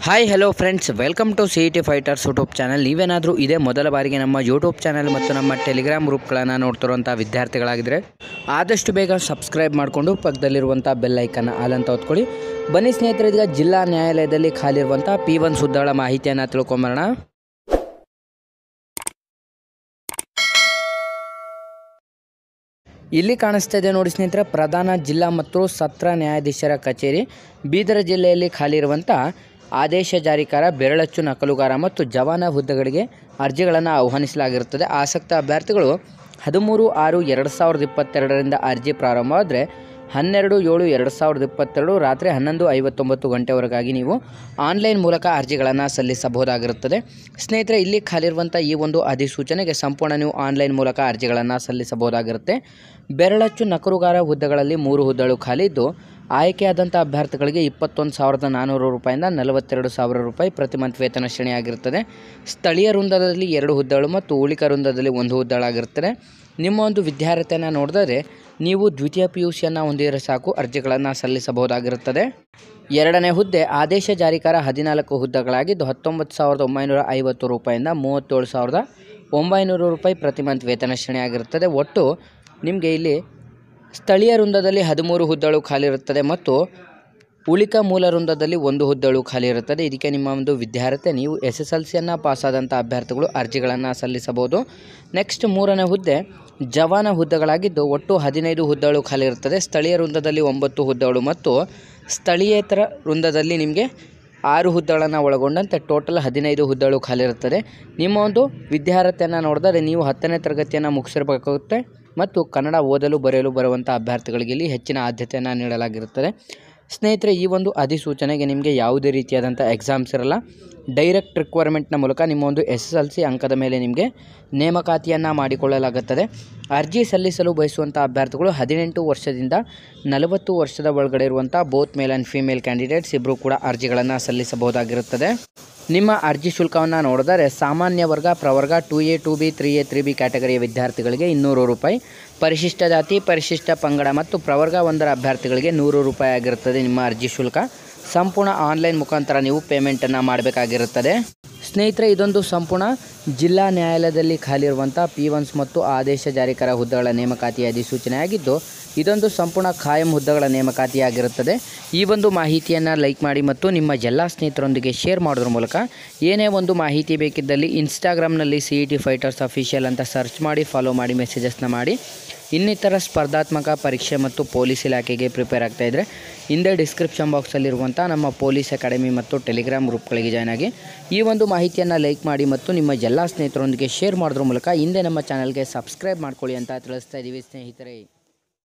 hi hello friends welcome to C E T fighters YouTube channel ನೀವೇನಾದರೂ ಇದೇ ಮೊದಲ ಬಾರಿಗೆ ನಮ್ಮ ಯೂಟ್ಯೂಬ್ ಚಾನಲ್ ಮತ್ತು ನಮ್ಮ ಟೆಲಿಗ್ರಾಮ್ ಗ್ರೂಪ್ಗಳನ್ನು ನೋಡ್ತಿರುವಂಥ ವಿದ್ಯಾರ್ಥಿಗಳಾಗಿದ್ದರೆ ಆದಷ್ಟು ಬೇಗ ಸಬ್ಸ್ಕ್ರೈಬ್ ಮಾಡಿಕೊಂಡು ಪಕ್ಕದಲ್ಲಿರುವಂಥ ಬೆಲ್ ಐಕನ್ನ ಆಲಂತ ಹೊತ್ಕೊಳ್ಳಿ ಬನ್ನಿ ಸ್ನೇಹಿತರೆ ಇದೀಗ ಜಿಲ್ಲಾ ನ್ಯಾಯಾಲಯದಲ್ಲಿ ಖಾಲಿರುವಂಥ ಪಿ ಒನ್ ಹುದ್ದೆಗಳ ಮಾಹಿತಿಯನ್ನು ತಿಳ್ಕೊಂಬರೋಣ ಇಲ್ಲಿ ಕಾಣಿಸ್ತಾ ಇದೆ ನೋಡಿ ಸ್ನೇಹಿತರೆ ಪ್ರಧಾನ ಜಿಲ್ಲಾ ಮತ್ತು ಸತ್ರ ನ್ಯಾಯಾಧೀಶರ ಕಚೇರಿ ಬೀದರ ಜಿಲ್ಲೆಯಲ್ಲಿ ಖಾಲಿ ಇರುವಂಥ ಆದೇಶ ಜಾರಿಕಾರ ಬೆರಳಚ್ಚು ನಕಲುಗಾರ ಮತ್ತು ಜವಾನ ಹುದ್ದೆಗಳಿಗೆ ಅರ್ಜಿಗಳನ್ನು ಆಹ್ವಾನಿಸಲಾಗಿರುತ್ತದೆ ಆಸಕ್ತ ಅಭ್ಯರ್ಥಿಗಳು ಹದಿಮೂರು ಆರು ಎರಡು ಸಾವಿರದ ಇಪ್ಪತ್ತೆರಡರಿಂದ ಅರ್ಜಿ ಪ್ರಾರಂಭವಾದರೆ ಹನ್ನೆರಡು ಏಳು ಎರಡು ಸಾವಿರದ ಇಪ್ಪತ್ತೆರಡು ರಾತ್ರಿ ಹನ್ನೊಂದು ಐವತ್ತೊಂಬತ್ತು ಗಂಟೆವರೆಗಾಗಿ ನೀವು ಆನ್ಲೈನ್ ಮೂಲಕ ಅರ್ಜಿಗಳನ್ನು ಸಲ್ಲಿಸಬಹುದಾಗಿರುತ್ತದೆ ಸ್ನೇಹಿತರೆ ಇಲ್ಲಿ ಖಾಲಿರುವಂಥ ಈ ಒಂದು ಅಧಿಸೂಚನೆಗೆ ಸಂಪೂರ್ಣ ನೀವು ಆನ್ಲೈನ್ ಮೂಲಕ ಅರ್ಜಿಗಳನ್ನು ಸಲ್ಲಿಸಬಹುದಾಗಿರುತ್ತೆ ಬೆರಳಚ್ಚು ನಕರುಗಾರ ಹುದ್ದೆಗಳಲ್ಲಿ ಮೂರು ಹುದ್ದೆಗಳು ಖಾಲಿ ಇದ್ದು ಆಯ್ಕೆಯಾದಂಥ ಅಭ್ಯರ್ಥಿಗಳಿಗೆ ಇಪ್ಪತ್ತೊಂದು ಸಾವಿರದ ನಾನ್ನೂರು ರೂಪಾಯಿಂದ ನಲವತ್ತೆರಡು ಸಾವಿರ ರೂಪಾಯಿ ಪ್ರತಿ ಮಂತ್ ವೇತನ ಶ್ರೇಣಿಯಾಗಿರುತ್ತದೆ ಸ್ಥಳೀಯ ವೃಂದದಲ್ಲಿ ಎರಡು ಹುದ್ದೆಗಳು ಮತ್ತು ಉಳಿಕ ವೃಂದದಲ್ಲಿ ಒಂದು ಹುದ್ದೆಗಳಾಗಿರುತ್ತದೆ ನಿಮ್ಮ ಒಂದು ವಿದ್ಯಾರ್ಥಿಯನ್ನು ನೋಡಿದರೆ ನೀವು ದ್ವಿತೀಯ ಪಿ ಯು ಸಿಯನ್ನು ಹೊಂದಿದರೆ ಸಾಕು ಅರ್ಜಿಗಳನ್ನು ಸಲ್ಲಿಸಬಹುದಾಗಿರುತ್ತದೆ ಎರಡನೇ ಹುದ್ದೆ ಆದೇಶ ಜಾರಿಕಾರ ಹದಿನಾಲ್ಕು ಹುದ್ದೆಗಳಾಗಿದ್ದು ಹತ್ತೊಂಬತ್ತು ಸಾವಿರದ ಒಂಬೈನೂರ ಐವತ್ತು ರೂಪಾಯಿಂದ ಮೂವತ್ತೇಳು ಸಾವಿರದ ಒಂಬೈನೂರು ರೂಪಾಯಿ ಪ್ರತಿ ಮಂತ್ ವೇತನ ಶ್ರೇಣಿಯಾಗಿರುತ್ತದೆ ಒಟ್ಟು ನಿಮಗೆ ಇಲ್ಲಿ ಸ್ಥಳೀಯ ವೃಂದದಲ್ಲಿ ಹದಿಮೂರು ಹುದ್ದೆಗಳು ಖಾಲಿ ಇರುತ್ತದೆ ಮತ್ತು ಉಳಿಕ ಮೂಲ ವೃಂದದಲ್ಲಿ ಒಂದು ಹುದ್ದೆಗಳು ಖಾಲಿ ಇರುತ್ತದೆ ಇದಕ್ಕೆ ನಿಮ್ಮ ಒಂದು ವಿದ್ಯಾರ್ಥಿ ನೀವು ಎಸ್ ಎಸ್ ಎಲ್ ಸಿಯನ್ನು ಪಾಸಾದಂಥ ಅಭ್ಯರ್ಥಿಗಳು ಅರ್ಜಿಗಳನ್ನು ಸಲ್ಲಿಸಬಹುದು ನೆಕ್ಸ್ಟ್ ಮೂರನೇ ಹುದ್ದೆ ಜವಾನ ಹುದ್ದೆಗಳಾಗಿದ್ದು ಒಟ್ಟು ಹದಿನೈದು ಹುದ್ದೆಗಳು ಖಾಲಿ ಇರುತ್ತದೆ ಸ್ಥಳೀಯ ವೃಂದದಲ್ಲಿ ಒಂಬತ್ತು ಹುದ್ದೆಗಳು ಮತ್ತು ಸ್ಥಳೀಯೇತರ ವೃಂದದಲ್ಲಿ ನಿಮಗೆ ಆರು ಹುದ್ದೆಗಳನ್ನು ಒಳಗೊಂಡಂತೆ ಟೋಟಲ್ ಹದಿನೈದು ಹುದ್ದೆಗಳು ಖಾಲಿ ಇರುತ್ತದೆ ನಿಮ್ಮ ಒಂದು ವಿದ್ಯಾರ್ಥಿಯನ್ನು ನೋಡಿದರೆ ನೀವು ಹತ್ತನೇ ತರಗತಿಯನ್ನು ಮುಗಿಸಿರಬೇಕಾಗುತ್ತೆ ಮತ್ತು ಕನ್ನಡ ಓದಲು ಬರೆಯಲು ಬರುವಂಥ ಅಭ್ಯರ್ಥಿಗಳಿಗೆ ಇಲ್ಲಿ ಹೆಚ್ಚಿನ ಆದ್ಯತೆಯನ್ನು ನೀಡಲಾಗಿರುತ್ತದೆ ಸ್ನೇಹಿತರೆ ಈ ಒಂದು ಅಧಿಸೂಚನೆಗೆ ನಿಮಗೆ ಯಾವುದೇ ರೀತಿಯಾದಂಥ ಎಕ್ಸಾಮ್ಸ್ ಇರಲ್ಲ ಡೈರೆಕ್ಟ್ ರಿಕ್ವೈರ್ಮೆಂಟ್ನ ಮೂಲಕ ನಿಮ್ಮ ಒಂದು ಎಸ್ ಎಸ್ ಎಲ್ ಸಿ ಅಂಕದ ಮೇಲೆ ನಿಮಗೆ ನೇಮಕಾತಿಯನ್ನು ಮಾಡಿಕೊಳ್ಳಲಾಗುತ್ತದೆ ಅರ್ಜಿ ಸಲ್ಲಿಸಲು ಬಯಸುವಂಥ ಅಭ್ಯರ್ಥಿಗಳು ಹದಿನೆಂಟು ವರ್ಷದಿಂದ ನಲವತ್ತು ವರ್ಷದ ಒಳಗಡೆ ಇರುವಂಥ both male and female candidates ಇಬ್ಬರು ಕೂಡ ಅರ್ಜಿಗಳನ್ನು ಸಲ್ಲಿಸಬಹುದಾಗಿರುತ್ತದೆ ನಿಮ್ಮ ಅರ್ಜಿ ಶುಲ್ಕವನ್ನು ನೋಡಿದರೆ ಸಾಮಾನ್ಯ ವರ್ಗ ಪ್ರವರ್ಗ two A two B three A three B ಕ್ಯಾಟಗರಿಯ ವಿದ್ಯಾರ್ಥಿಗಳಿಗೆ ಇನ್ನೂರು ರೂಪಾಯಿ ಪರಿಶಿಷ್ಟ ಜಾತಿ ಪರಿಶಿಷ್ಟ ಪಂಗಡ ಮತ್ತು ಪ್ರವರ್ಗ ಒಂದರ ಅಭ್ಯರ್ಥಿಗಳಿಗೆ ನೂರು ರೂಪಾಯಿ ಆಗಿರುತ್ತದೆ ನಿಮ್ಮ ಅರ್ಜಿ ಶುಲ್ಕ ಸಂಪೂರ್ಣ ಆನ್ಲೈನ್ ಮುಖಾಂತರ ನೀವು ಪೇಮೆಂಟನ್ನು ಮಾಡಬೇಕಾಗಿರುತ್ತದೆ ಸ್ನೇಹಿತರೆ ಇದೊಂದು ಸಂಪೂರ್ಣ ಜಿಲ್ಲಾ ನ್ಯಾಯಾಲಯದಲ್ಲಿ ಖಾಲಿರುವಂಥ ಪಿ ಒನ್ಸ್ ಮತ್ತು ಆದೇಶ ಜಾರಿಕರ ಹುದ್ದೆಗಳ ನೇಮಕಾತಿ ಅಧಿಸೂಚನೆಯಾಗಿದ್ದು ಇದೊಂದು ಸಂಪೂರ್ಣ ಖಾಯಂ ಹುದ್ದೆಗಳ ನೇಮಕಾತಿಯಾಗಿರುತ್ತದೆ ಈ ಒಂದು ಮಾಹಿತಿಯನ್ನು ಲೈಕ್ ಮಾಡಿ ಮತ್ತು ನಿಮ್ಮ ಎಲ್ಲ ಸ್ನೇಹಿತರೊಂದಿಗೆ ಶೇರ್ ಮಾಡೋದ್ರ ಮೂಲಕ ಏನೇ ಒಂದು ಮಾಹಿತಿ ಬೇಕಿದ್ದಲ್ಲಿ ಇನ್ಸ್ಟಾಗ್ರಾಮ್ನಲ್ಲಿ C E T fighters official ಅಂತ ಸರ್ಚ್ ಮಾಡಿ ಫಾಲೋ ಮಾಡಿ ಮೆಸೇಜಸ್ನ ಮಾಡಿ ಇನ್ನಿತರ ಸ್ಪರ್ಧಾತ್ಮಕ ಪರೀಕ್ಷೆ ಮತ್ತು ಪೊಲೀಸ್ ಇಲಾಖೆಗೆ ಪ್ರಿಪೇರ್ ಆಗ್ತಾ ಇದ್ದರೆ ಹಿಂದೆ ಡಿಸ್ಕ್ರಿಪ್ಷನ್ ಬಾಕ್ಸಲ್ಲಿರುವಂಥ ನಮ್ಮ ಪೊಲೀಸ್ ಅಕಾಡೆಮಿ ಮತ್ತು ಟೆಲಿಗ್ರಾಮ್ ಗ್ರೂಪ್ಗಳಿಗೆ ಜಾಯ್ನ್ ಆಗಿ ಈ ಒಂದು ಮಾಹಿತಿಯನ್ನು ಲೈಕ್ ಮಾಡಿ ಮತ್ತು ನಿಮ್ಮ ಎಲ್ಲ ಸ್ನೇಹಿತರೊಂದಿಗೆ ಶೇರ್ ಮಾಡೋದ್ರ ಮೂಲಕ ಹಿಂದೆ ನಮ್ಮ ಚಾನಲ್ಗೆ ಸಬ್ಸ್ಕ್ರೈಬ್ ಮಾಡ್ಕೊಳ್ಳಿ ಅಂತ ತಿಳಿಸ್ತಾ ಇದ್ದೀವಿ ಸ್ನೇಹಿತರೆ